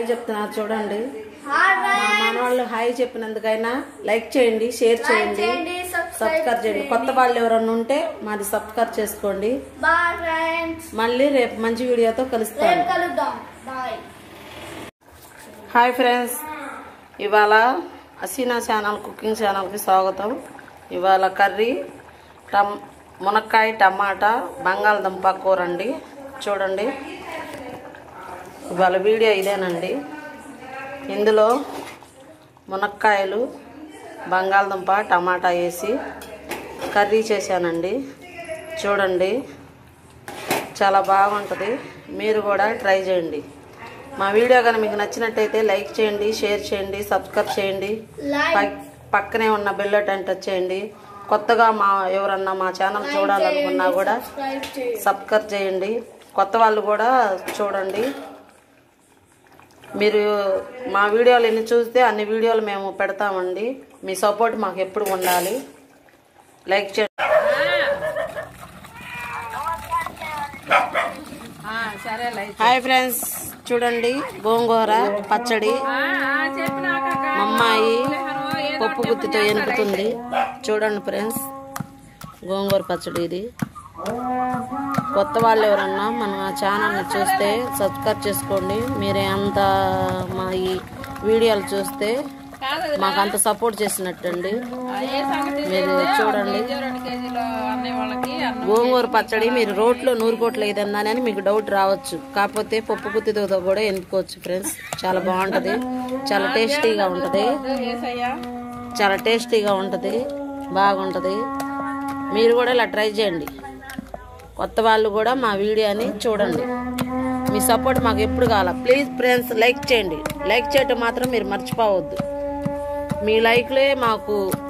hi చెప్తున్నారు చూడండి మా మనవాళ్ళు హాయ్ చెప్పినందుకైనా లైక్ చేయండి షేర్ చేయండి సబ్స్క్రైబ్ చేయండి కొత్త వాళ్ళు ఎవరన్నా ఉంటే మాది సబ్స్క్రైబ్ చేసుకోండి బాయ్ ఫ్రెండ్స్ మళ్ళీ రేపు మంచి వీడియోతో కలుస్తాను రేపు కలుద్దాం బాయ్ హాయ్ ఫ్రెండ్స్ ఇవాళ అసీనా ఛానల్ కుకింగ్ ఛానల్కి స్వాగతం ఇవాళ కర్రీ టమ్ మునక్కాయ టమాటా బంగాళదుంప కూర అండి చూడండి ఇవాళ వీడియో ఇదేనండి ఇందులో మునక్కాయలు బంగాళదుంప టమాటా వేసి కర్రీ చేశానండి చూడండి చాలా బాగుంటుంది మీరు కూడా ట్రై చేయండి మా వీడియో కానీ మీకు నచ్చినట్టయితే లైక్ చేయండి షేర్ చేయండి సబ్స్క్రైబ్ చేయండి లైక్ పక్- పక్కనే ఉన్న బెల్ బటన్ టచ్ చేయండి కొత్తగా మా ఎవరన్నా మా ఛానల్ చూడాలనుకున్నా కూడా సబ్స్క్రైబ్ చేయండి సబ్స్క్రైబ్ చేయండి కొత్త వాళ్ళు కూడా చూడండి మీరు మా వీడియోలు ఎన్ని చూస్తే అన్ని వీడియోలు మేము పెడతామండి మీ సపోర్ట్ మాకు ఎప్పుడు ఉండాలి లైక్ చేయండి హాయ్ ఫ్రెండ్స్ చూడండి గోంగూర పచ్చడి మా అమ్మాయి పప్పు గుత్తితో ఎనుకుతుంది చూడండి ఫ్రెండ్స్ గోంగూర పచ్చడి ఇది కొత్త వాళ్ళు ఎవరన్నా మన ఛానల్ని చూస్తే సబ్స్క్రైబ్ చేసుకోండి మీరే అంత మా ఈ వీడియోలు చూస్తే మాకు అంత సపోర్ట్ చేసినట్టండి మీరు చూడండి గోంగూర పచ్చడి మీరు రోట్లో నూరుకోవట్లేదు ఏదన్నా అని మీకు డౌట్ రావచ్చు కాకపోతే పప్పు గుత్తితో కూడా ఎన్నుకోవచ్చు ఫ్రెండ్స్ చాలా బాగుంటుంది చాలా టేస్టీగా ఉంటుంది చాలా టేస్టీగా ఉంటుంది బాగుంటుంది మీరు కూడా ఇలా ట్రై చేయండి కొత్త వాళ్ళు కూడా మా వీడియోని చూడండి మీ సపోర్ట్ మాకు ఎప్పుడు కావాలా ప్లీజ్ ఫ్రెండ్స్ లైక్ చేయండి లైక్ చేయటం మాత్రం మీరు మర్చిపోవద్దు మీ లైక్లే మాకు